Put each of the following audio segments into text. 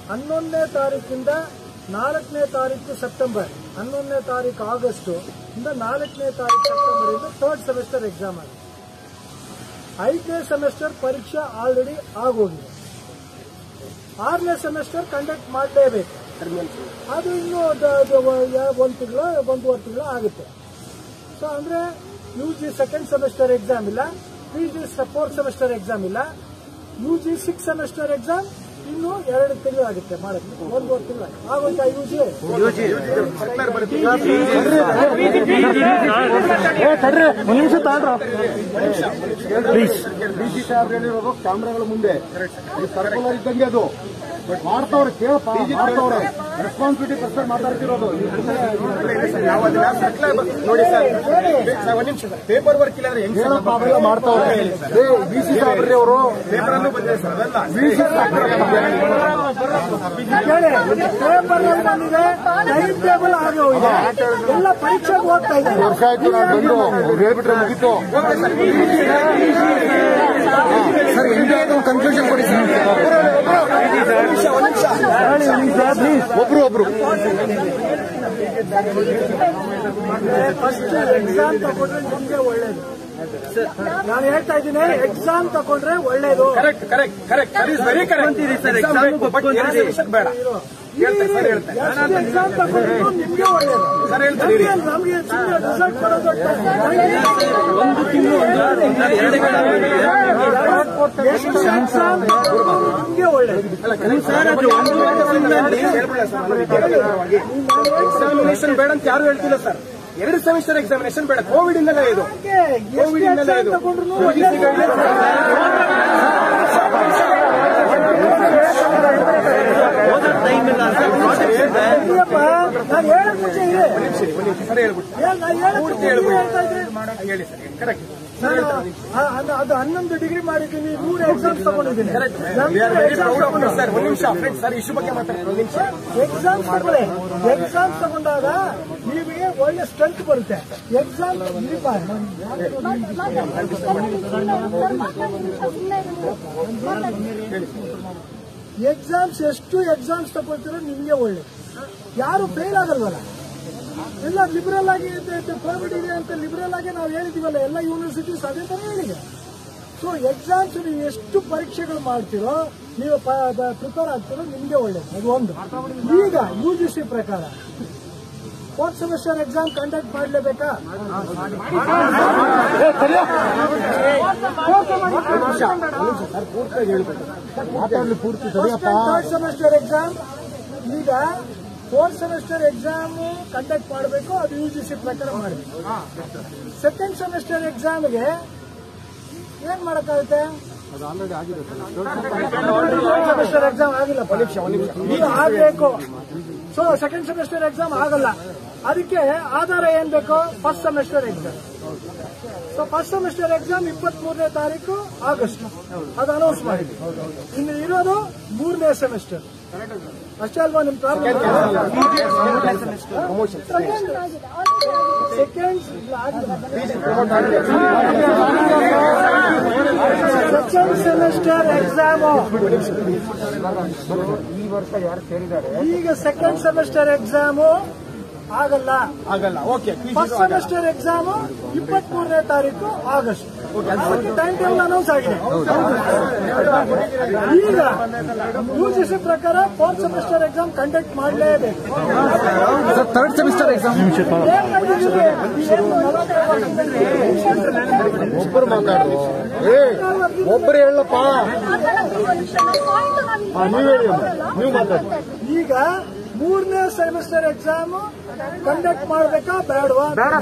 ಹನ್ನೊಂದನೇ ತಾರೀಕಿಂದ ನಾಲ್ಕನೇ ತಾರೀಕು ಸೆಪ್ಟೆಂಬರ್ ಹನ್ನೊಂದನೇ ತಾರೀಕು ಆಗಸ್ಟ್ ಇಂದ ನಾಲ್ಕನೇ ತಾರೀಕು ಸೆಪ್ಟೆಂಬರ್ ಇಂದ ಥರ್ಡ್ ಸೆಮಿಸ್ಟರ್ ಎಕ್ಸಾಮ್ ಆಗಿದೆ ಐದನೇ ಸೆಮಿಸ್ಟರ್ ಪರೀಕ್ಷೆ ಆಲ್ರೆಡಿ ಆಗೋಗಿದೆ ಆರನೇ ಸೆಮಿಸ್ಟರ್ ಕಂಡಕ್ಟ್ ಮಾಡಲೇಬೇಕು ಅದು ಇನ್ನೂ ಒಂದು ತಿಂಗಳು ಒಂದೂವರೆ ತಿಂಗಳು ಆಗುತ್ತೆ ಸೊ ಅಂದ್ರೆ U G second semester exam ಇಲ್ಲ P G fourth semester exam ಇಲ್ಲ U G six semester exam ಇನ್ನು ಎರಡು ತಿಂಗಳು ಆಗುತ್ತೆ ಮಾಡೋದು ಒಂದೂವರೆ ತಿಂಗಳು ಆಗುತ್ತೆ ಯು ಜಿ ಒಂದು ನಿಮಿಷ ತಾಳ್ರ ಪ್ಲೀಸ್ ಡಿಸಿ ಸಾಹೇಬ್ರು ಹೇಳಿರೋದು ಕ್ಯಾಮ್ರಾಗಳ ಮುಂದೆ ಇದು ಸರ್ಕುಲರ್ ಇದ್ದಂಗೆ ಅದು ಬಟ್ ಮಾಡ್ತಾವ್ರೆ ಕೇಳಪ್ಪ ಮಾಡ್ತಾವ್ರೆ ರೆಸ್ಪಾನ್ಸಿಬಿಲಿಟಿ ಪರ್ಸನ್ ಮಾತಾಡ್ತಿರೋದು ನಾವು ಅದನ್ನ ಸರ್ಕ್ಯುಲರ್ ನೋಡಿ ಸರ್ ಸರ್, ಒಂದ್ ನಿಮಿಷ ಸರ್ ಪೇಪರ್ ವರ್ಕ್ ಇಲ್ಲ ಅಂದ್ರೆ ಹೆಂಗ್ ಸರ್ ಕೇಳಪ್ಪ ಅವೆಲ್ಲ ಮಾಡ್ತಾವ್ರೆ ಡಿ ಸಿ ಸಾಹೇಬ್ರಿ ಅವರು ಪೇಪರ್ ಅಲ್ಲೂ ಬಂದಿದೆ ಸರ್ ಅದೆಲ್ಲ ಡಿ ಸಿ ಕೇಳಿ ಪೇಪರ್ ಅಲ್ಲಿ ಬಂದಿದೆ ಟೈಮ್ ಟೇಬಲ್ ಆಗಿ ಹೋಗಿದೆ ಎಲ್ಲ ಪರೀಕ್ಷೆಗೆ ಹೋಗ್ತಾ ಇದ್ದಾರೆ ವರ್ಷ ಆಯ್ತು ನಾನು ಬಂದು ಅವ್ರು ಹೇಳ್ಬಿಟ್ರೆ ಮುಗೀತು ಸರ್ ಇಂಡಿಯಾ ಕನ್ಫ್ಯೂಷನ್ ಕೊಡಿ ಒಬ್ರು ಒಬ್ರು ಫಸ್ಟ್ ಎಕ್ಸಾಮ್ ತಗೊಂಡ್ರೆ ನಿಮ್ಗೆ ಒಳ್ಳೇದು ನಾನು ಹೇಳ್ತಾ ಇದ್ದೀನಿ ಎಕ್ಸಾಮ್ ತಗೊಂಡ್ರೆ ಒಳ್ಳೇದು correct correct correct that is very correct but ಬೇಡ ಹೇಳ್ತಾರೆ ಸರ್ ಹೇಳ್ತಾರೆ ಎಕ್ಸಾಮ್ ತಗೊಂಡ್ರು ನಿಮ್ಗೆ ಒಳ್ಳೇದು ಸರ್ ಹೇಳ್ತಾರೆ ಇರಿ. ನಮ್ಗೆ ಸುಮ್ಮನೆ ರಿಸಲ್ಟ್ ಬರೋದು ಎಷ್ಟು ಎಕ್ಸಾಮ್ ನಿಮ್ಗೆ ಒಳ್ಳೇದು ಎಕ್ಸಾಮಿನೇಷನ್ ಬೇಡ ಅಂತ ಯಾರು ಹೇಳ್ತಿಲ್ಲ ಸರ್ ಎರಡು ಸೆಮಿಸ್ಟರ್ ಎಕ್ಸಾಮಿನೇಷನ್ ಬೇಡ ಕೋವಿಡ್ ಇಂದಲೇ ಇದು ಕೋವಿಡ್ ಇಂದಲೇ ಇದು ನಾನು ಹೇಳಕ್ ಮುಂಚೆ ಇದೆ ಸರ್ ಹೇಳ್ಬಿಟ್ಟು ಏನ್ ನಾನು ಹೇಳಕ್ ಪೂರ್ತಿ ಮುಂಚೆ ಹೇಳ್ಬಿಟ್ಟು. ಹೇಳ್ತಾ ಇದ್ರೆ ಹೇಳಿ ಸರ್ ಕರೆಕ್ಟ್ ನಾನು ಆ- ಅದು ಅದು ಹನ್ನೊಂದು ಡಿಗ್ರಿ ಮಾಡಿದ್ದೀನಿ ಮೂರು ಎಕ್ಸಾಮ್ಸ್ ತಗೊಂಡಿದ್ದೀನಿ we are very proud of sir ಒಂದು ನಿಮಿಷ ಫ್ರೆಂಡ್ಸ್ ಸರ್ ಇಶ್ಯೂ ಬಗ್ಗೆ ಮಾತಾಡ್ತಾರೆ ಒಂದು ನಿಮಿಷ ಎಕ್ಸಾಮ್ಸ್ ತಗೊಳ್ಳಿ ಎಕ್ಸಾಮ್ಸ್ ತಗೊಂಡಾಗ ನಿಮಗೆ ಒಳ್ಳೆ ಸ್ಟ್ರೆಂತ್ ಬರುತ್ತೆ ಎಕ್ಸಾಮ್ ಎಕ್ಸಾಮ್ಸ್ ಎಷ್ಟು ಎಕ್ಸಾಮ್ಸ್ ತಗೊಳ್ತೀರೋ ನಿಮ್ಗೆ ಒಳ್ಳೆ ಯಾರು ಫೇಲ್ ಆಗಲ್ವಲ್ಲ ಎಲ್ಲ ಲಿಬರಲ್ ಆಗಿ ಕೋವಿಡ್ ಇದೆ ಅಂತ ಲಿಬರಲ್ ಆಗಿ ನಾವು ಹೇಳಿದೀವಲ್ಲ ಎಲ್ಲ ಯೂನಿವರ್ಸಿಟೀಸ್ ಅದೇ ತರ ಹೇಳಿದೆ ಸೊ ಎಕ್ಸಾಮ್ಸ್ ನೀವು ಎಷ್ಟು ಪರೀಕ್ಷೆಗಳು ಮಾಡ್ತೀರೋ ನೀವು ಪ್ರಿಪೇರ್ ಆಗ್ತೀರೋ ನಿಮ್ಗೆ ಒಳ್ಳೇದು ಅದು ಒಂದು ಈಗ ಯು ಜಿ ಸಿ ಪ್ರಕಾರ ಫೋರ್ತ್ ಸೆಮಿಸ್ಟರ್ ಎಕ್ಸಾಮ್ ಕಂಡಕ್ಟ್ ಮಾಡಲೇಬೇಕಾ ಮಾತಾಡ್ಲಿ ಪೂರ್ತಿ ಸರಿಯಪ್ಪ ಥರ್ಡ್ ಸೆಮಿಸ್ಟರ್ ಎಕ್ಸಾಮ್ ಈಗ ಫೋರ್ತ್ ಸೆಮಿಸ್ಟರ್ ಎಕ್ಸಾಮ್ ಕಂಡಕ್ಟ್ ಮಾಡಬೇಕು ಅದು ಯು ಜಿ ಸಿ ಪ್ರಕಾರ ಮಾಡಬೇಕು ಸೆಕೆಂಡ್ ಸೆಮಿಸ್ಟರ್ ಎಕ್ಸಾಮ್ಗೆ ಏನ್ ಮಾಡಕ್ಕಾಗುತ್ತೆ ಅದು ಆಲ್ರೆಡಿ ಆಗಿದೆ ಸೆಮಿಸ್ಟರ್ ಎಕ್ಸಾಮ್ ಆಗಿಲ್ಲ ಇದು ಆಗಬೇಕು ಸೊ ಸೆಕೆಂಡ್ ಸೆಮಿಸ್ಟರ್ ಎಕ್ಸಾಮ್ ಆಗಲ್ಲ ಅದಕ್ಕೆ ಆಧಾರ ಏನ್ ಬೇಕು first semester exam so first semester exam ಇಪ್ಪತ್ತ್ ಮೂರನೇ ತಾರೀಕು ಆಗಸ್ಟ್ ಅದು ಅನೌನ್ಸ್ ಮಾಡಿದ್ವಿ ಇನ್ನು ಇರೋದು ಮೂರನೇ ಸೆಮಿಸ್ಟರ್ ಅಷ್ಟೇ ಅಲ್ವಾ ನಿಮ್ problem second second semester exam ಈಗ ಸೆಕೆಂಡ್ ಸೆಮಿಸ್ಟರ್ ಎಕ್ಸಾಮು ಆಗಲ್ಲ ಆಗಲ್ಲ ಓಕೆ ಫಸ್ಟ್ ಸೆಮಿಸ್ಟರ್ ಎಕ್ಸಾಮ್ ಇಪ್ಪತ್ತ್ ಮೂರನೇ ತಾರೀಕು ಆಗಸ್ಟ್ ಅದಕ್ಕೆ ಟೈಮ್ ಟೇಬಲ್ ಅನೌನ್ಸ್ ಆಗಿದೆ ಈಗ ಯುಜಿಸಿ ಪ್ರಕಾರ ಫೋರ್ತ್ ಸೆಮಿಸ್ಟರ್ ಎಕ್ಸಾಮ್ ಕಂಡಕ್ಟ್ ಮಾಡಲೇಬೇಕು ಥರ್ಡ್ ಸೆಮಿಸ್ಟರ್ ಎಕ್ಸಾಮ್ ಒಬ್ಬರು ಮಾತಾಡು ಏ ಒಬ್ಬರು ಹೇಳಪ್ಪ ನೀವ್ ಹೇಳಿ ಅಮ್ಮ. ನೀವು ಮಾತಾಡಿ ಈಗ ಮೂರನೇ ಸೆಮಿಸ್ಟರ್ ಎಕ್ಸಾಮ್ ಕಂಡಕ್ಟ್ ಮಾಡಬೇಕಾ ಬೇಡವಾ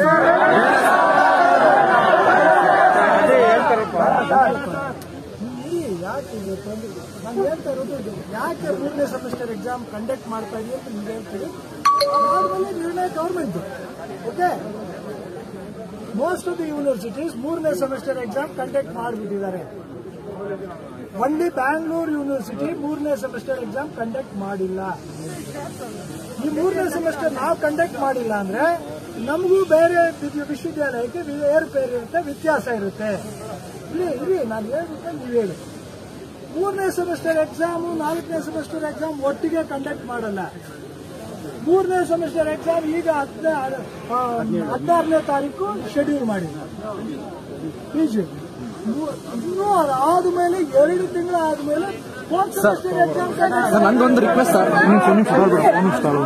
ಈ ಯಾಕೆ ಇದು ತೊಂದ್ರೆ? ನಾನು ಹೇಳ್ತಾ ಇರೋದು ಇದು. ಯಾಕೆ ಮೂರನೇ ಸೆಮಿಸ್ಟರ್ ಎಕ್ಸಾಮ್ ಕಂಡಕ್ಟ್ ಮಾಡ್ತಾ ಇದೀವಿ ಅಂತ ನಿಮ್ಗೆ ಹೇಳ್ತೀವಿ ಆದ್ಮೇಲೆ ನಿರ್ಣಯ government okay most of the universities ಮೂರನೇ ಸೆಮಿಸ್ಟರ್ ಎಕ್ಸಾಮ್ ಕಂಡಕ್ಟ್ ಮಾಡಿಬಿಟ್ಟಿದ್ದಾರೆ ಒಂದೇ ಬ್ಯಾಂಗ್ಳೂರ್ ಯೂನಿವರ್ಸಿಟಿ ಮೂರನೇ ಸೆಮಿಸ್ಟರ್ ಎಕ್ಸಾಮ್ ಕಂಡಕ್ಟ್ ಮಾಡಿಲ್ಲ ಈ ಮೂರನೇ ಸೆಮಿಸ್ಟರ್ ನಾವು ಕಂಡಕ್ಟ್ ಮಾಡಿಲ್ಲ ಅಂದ್ರೆ ನಮಗೂ ಬೇರೆ ವಿದ್ಯ- ವಿಶ್ವವಿದ್ಯಾಲಯಕ್ಕೆ ಏರುಪೇರು ಇರುತ್ತೆ ವ್ಯತ್ಯಾಸ ಇರುತ್ತೆ ಇಲ್ಲಿ ಇರಿ ನಾನು ಹೇಳ್ಬಿಟ್ಟು ನೀವು ಹೇಳಿ ಮೂರನೇ ಸೆಮಿಸ್ಟರ್ ಎಕ್ಸಾಮ್ ನಾಲ್ಕನೇ ಸೆಮಿಸ್ಟರ್ ಎಕ್ಸಾಮ್ ಒಟ್ಟಿಗೆ ಕಂಡಕ್ಟ್ ಮಾಡಲ್ಲ ಮೂರನೇ ಸೆಮಿಸ್ಟರ್ ಎಕ್ಸಾಮ್ ಈಗ ಹದಿನ- ಆ, ಹದಿನಾರನೇ ತಾರೀಕು ಶೆಡ್ಯೂಲ್ ಮಾಡಿದ್ದಾರೆ ಪಿ ಜಿ ಇನ್ನೂ ಆದ್ಮೇಲೆ ಎರಡು ತಿಂಗಳು ಆದ್ಮೇಲೆ ಫೋರ್ತ್ ಸೆಮಿಸ್ಟರ್ ಎಕ್ಸಾಮ್ ನಂದೊಂದು ರಿಕ್ವೆಸ್ಟ್ ಸರ್ ಒಂದು ನಿಮಿಷ ಒಂದು ನಿಮಿಷ ತಾಳ್ರು ಒಂದು ನಿಮಿಷ ತಾಳು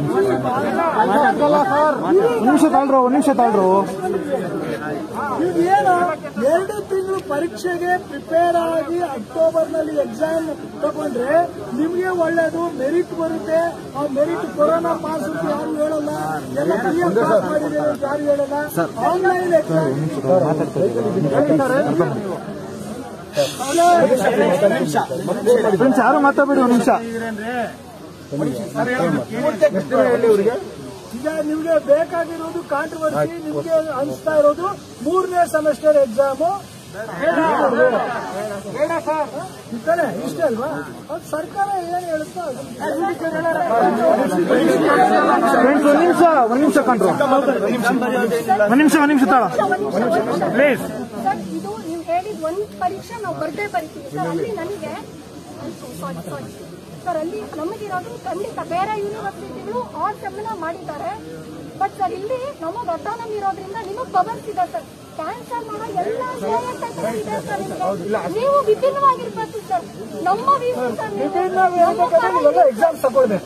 ಒಂದು ನಿಮಿಷ ತಾಳ್ರು ಒಂದು ನಿಮಿಷ ತಾಳ್ರು ಏನು ಎರಡು ತಿಂಗಳು ಪರೀಕ್ಷೆಗೆ ಪ್ರಿಪೇರ್ ಆಗಿ ಅಕ್ಟೋಬರ್ ನಲ್ಲಿ ಎಕ್ಸಾಮ್ ತಗೊಂಡ್ರೆ ನಿಮ್ಗೆ ಒಳ್ಳೇದು ಮೆರಿಟ್ ಬರುತ್ತೆ ಆ ಮೆರಿಟ್ ಕೊರೋನಾ ಪಾಸ್ ಅಂತ ಯಾರು ಹೇಳಲ್ಲ ಎಲ್ಲ free of cost ಮಾಡಿದ್ದೀವಿ ಅಂತ ಯಾರು ಹೇಳಲ್ಲ ಆನ್ಲೈನ್ ಎಕ್ಸಾಮ್ ಫ್ರೆಂಡ್ಸ್ ಯಾರು ಮಾತಾಡಬೇಡಿ ಒಂದು ನಿಮಿಷ ಈಗ ನಿಮ್ಗೆ ಬೇಕಾಗಿರೋದು ಕಾಂಟ್ರವರ್ಸಿ ನಿಮ್ಗೆ ಅನಿಸ್ತಾ ಇರೋದು ಮೂರನೇ ಸೆಮಿಸ್ಟರ್ ಎಕ್ಸಾಮು ಇಷ್ಟೇ ಇಷ್ಟೇ ಅಲ್ವಾ ಅದು ಸರ್ಕಾರ ಏನ್ ಹೇಳುತ್ತೋ ಅದು. ಫ್ರೆಂಡ್ಸ್ ಒಂದು ನಿಮಿಷ ಒಂದು ನಿಮಿಷ ಕಂಡ್ರು ಒಂದು ನಿಮಿಷ ಒಂದು ನಿಮಿಷ ತಾಳ ಪ್ಲೀಸ್ ಸರ್ ಇದು ನೀವು ಹೇಳಿದ ಒಂದು ಪರೀಕ್ಷೆ ನಾವು ಬರ್ದೇ ಬರಿತೀವಿ ಸರ್ ಅಲ್ಲಿ ನನಗೆ ಸಾರಿ ಸಾರಿ ಸರ್ ಅಲ್ಲಿ ನಮಗಿರೋದು ಖಂಡಿತ ಬೇರೆ ಯೂನಿವರ್ಸಿಟಿಗಳು ಆರ್ ಸೆಮಿನಾರ್ ಮಾಡಿದ್ದಾರೆ ಬಟ್ ಸರ್ ಇಲ್ಲಿ ನಮಗೆ ಅಟಾನಮಿ ಇರೋದ್ರಿಂದ ನಿಮಗೆ ಪವರ್ಸ್ ಇದೆ ಸರ್ ಕ್ಯಾನ್ಸಲ್ ಮಾಡೋ ಎಲ್ಲ ಶ್ರೇಯಸ್ಸು ಇದೆ ಸರ್ ನಿಮ್ಗೆ. ನೀವು ವಿಭಿನ್ನವಾಗಿರ್ಬೇಕು ಸರ್ ನಮ್ಮ ವೀಸು ಸರ್ ನೀವು. ನಾವು ಹೇಳ್ಬೇಕಾದ್ರೆ ನೀವೆಲ್ಲ ಎಕ್ಸಾಮ್ ತಗೊಳ್ಬೇಕು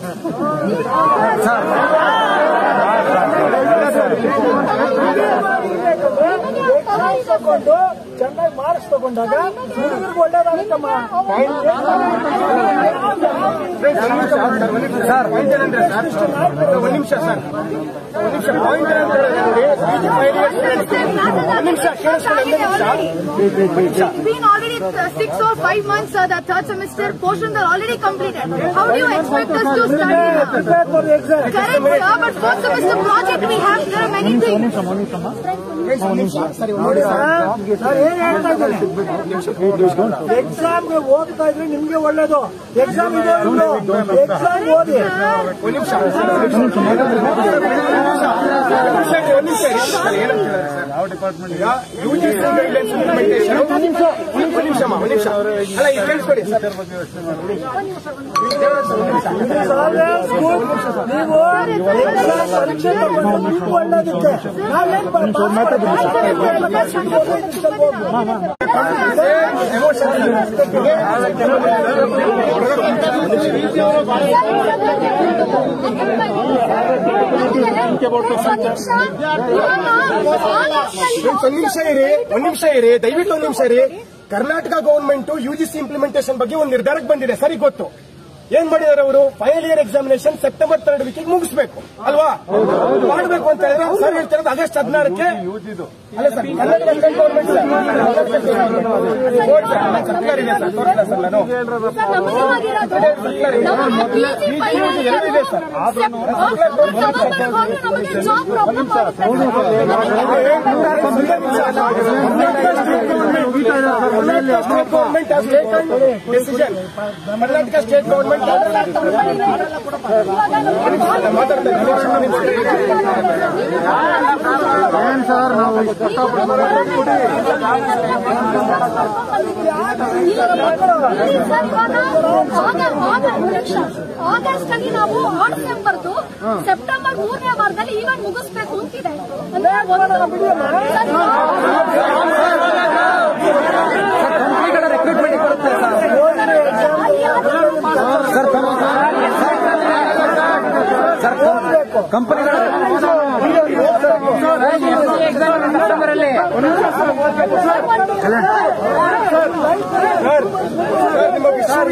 ಎಕ್ಸಾಮ್ ತಗೊಂಡು ಚೆನ್ನಾಗಿ ಮಾರ್ಕ್ಸ್ ತಗೊಂಡಾಗ ಹುಡುಗರಿಗೆ ಒಳ್ಳೇದಾಗುತ್ತಮ್ಮ ಸರ್ ಪಾಯಿಂಟ್ ಏನಂದ್ರೆ ಸರ್ ಒಂದ್ ನಿಮಿಷ ಸರ್ ಒಂದ್ ನಿಮಿಷ ಪಾಯಿಂಟ್ ಏನಂದ್ರೆ ನೋಡಿ ಒಂದ್ ನಿಮಿಷ ಕೇಳಿಸ್ಕೊಳ್ಳಿ ಒಂದ್ ನಿಮಿಷ It's been already uh, six or five months. Uh, the third semester portions are already completed. How do you expect us to study now? Prepare for exam Correct, sir, but fourth semester project we have, there are many things. ನೋಡಿ sir sir ಏನ್ ಹೇಳ್ತಾ ಇದ್ದೇನೆ ಎಕ್ಸಾಮ್ಗೆ ಓದ್ತಾ ಇದ್ರೆ ನಿಮ್ಗೆ ಒಳ್ಳೇದು exam ಇದೆ ಎಕ್ಸಾಮ್ ಓದಿ ಒಂದ್ ನಿಮಿಷ ಒಂದ್ ನಿಮಿಷ ಇರಿ. ಸರ್, ಏನಂತ ಹೇಳಿದ್ರೆ ಸರ್ ಯಾವ ಡಿಪಾರ್ಟ್ಮೆಂಟ್ ಈಗ ಯುಜಿಸಿ ಗೈಡ್ಲೈನ್ಸ್ ಇಂಪ್ಲಿಮೆಂಟೇಷನ್ ಒಂದ್ ನಿಮಿಷ ಒಂದ್ ನಿಮಿಷ ಒಂದ್ ನಿಮಿಷ ಅಲ್ಲ ಈಗ ಕೇಳಿಸ್ಕೊಡಿ ಸರ್ ಸಾಲೆ ಸ್ಕೂಲ್ ನೀವು ಎಕ್ಸಾಮ್ ಪರೀಕ್ಷೆ ತಗೊಂಡು ನಿಮ್ಗೆ ಒಳ್ಳೇದಕ್ಕೆ ನಾವೇನ್ ಒಂದ್ ನಿಮಿಷ ಇರಿ ಒಂದ್ ನಿಮಿಷ ಇರಿ ದಯವಿಟ್ಟು ಒಂದ್ ನಿಮಿಷ ಇರಿ ಕರ್ನಾಟಕ ಗವರ್ಮೆಂಟ್ ಯುಜಿಸಿ ಇಂಪ್ಲಿಮೆಂಟೇಷನ್ ಬಗ್ಗೆ ಒಂದು ನಿರ್ಧಾರಕ್ಕೆ ಬಂದಿದೆ ಸರಿ ಗೊತ್ತು ಏನ್ ಮಾಡಿದಾರೆ ಅವರು final year examination September third ವೀಕಿಗೆ ಮುಗಿಸ್ಬೇಕು ಅಲ್ವಾ ಮಾಡಬೇಕು ಅಂತ ಹೇಳಿದ್ರೆ ಸರ್ ಹೇಳ್ತಿರೋದು ಆಗಸ್ಟ್ ಹದಿನಾರಕ್ಕೆ ಅಲ್ಲ ಸರ್ ಕರ್ನಾಟಕ ಸ್ಟೇಟ್ ಗೌರ್ಮೆಂಟ್ ಸರ್ಕಾರ ಇದೆ ಸರ್ ತೋರಿಲ್ಲ ಸರ್ ನಾನು state government decision Karnataka state government ಏನ್ ಸರ್ ನಾವು ಆಗಸ್ಟ್ ಅಲ್ಲಿ ನಾವು ಆರ್ಟ್ ಸೆಮ್ ಬರ್ದು ಸೆಪ್ಟೆಂಬರ್ ಮೂರನೇ ವಾರದಲ್ಲಿ ಈವೆಂಟ್ ಮುಗಿಸ್ಬೇಕು ಅಂತಿದೆ ಅಂದ್ರೆ ರೆಕ್ರೂಟ್ಮೆಂಟ್ ಬರುತ್ತೆ ಸರ್ ಸರ್ ಕಂಪನಿಗಳ ನಿಮ್ಮ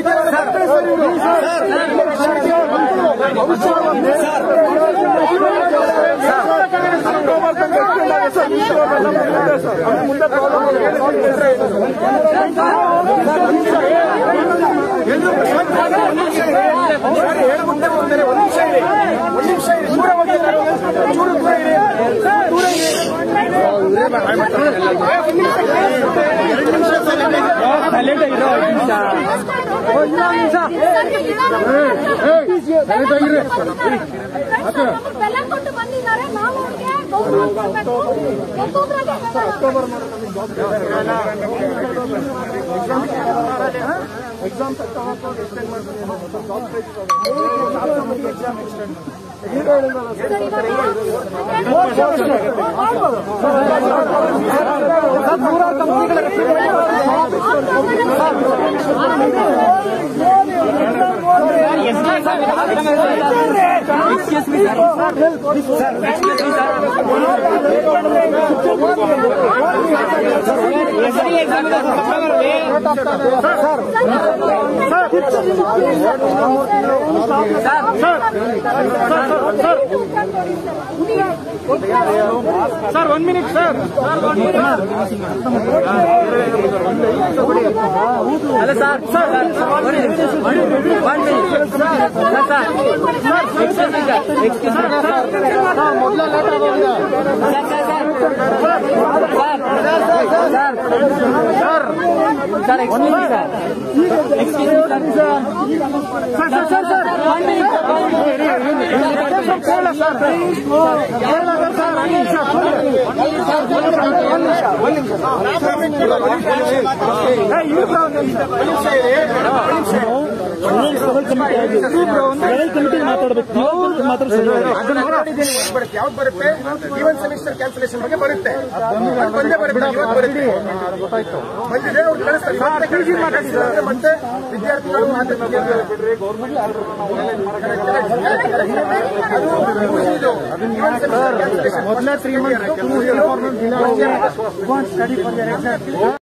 ಹೇಳು ಮುಂದೆ ಹೋಗ್ತಾರೆ ಒಂದ್ ನಿಮಿಷ ಇರಿ ಒಂದ್ ನಿಮಿಷ ಇರಿ ದೂರ ಹೋಗಿ ಚೂರು ದೂರ ಇರಿ ದೂರ ಇರಿ ಬೆಲೆ ಕೊಟ್ಟು ಬಂದಿದ್ದಾರೆ ನಾವು ಅವ್ರಿಗೆ ಗೌರವ ಕೊಡ್ಬೇಕು ಒಬ್ಬೊಬ್ರಾಗೆ ಎಕ್ಸಾಮ್ ನೂರಾರು ಕಂಪನಿಗಳ ಸರ್ ಒನ್ ಮಿನಿಟ್ ಸರ್ ಅಲ್ಲ ಸರ್ ಸರ್ ಮೊದಲೇ ಲೇಟ್ ಆಗೋಗಿದೆ ಸರ್ ಸರ್ ಸರ್ ಸರ್ ಮಾತಾಡ್ಬೇಕು ಮಾತ್ರ ಅದನ್ನ ನೋಡಿದ್ದೀನಿ ಬರುತ್ತೆ ಯಾವ್ದು ಬರುತ್ತೆ ಈವನ್ ಸೆಮಿಸ್ಟರ್ ಕ್ಯಾನ್ಸಲೇಷನ್ ಬಗ್ಗೆ ಬರುತ್ತೆ ಅದು ಬಂದೇ ಬರುತ್ತೆ ಇವತ್ತು ಬರುತ್ತೆ ಬಂದಿದೆ ಅವ್ರು ಕಳಿಸ್ತಾರೆ ಇವತ್ತೇ ಕಳಿಸ್ತಾರೆ. ಅಂದ್ರೆ ಮತ್ತೆ ವಿದ್ಯಾರ್ಥಿಗಳು ಮಾತಾಡ್ತಾರೆ ಮೊದಲೇ ತ್ರೀ ಮಂತ್ಸ್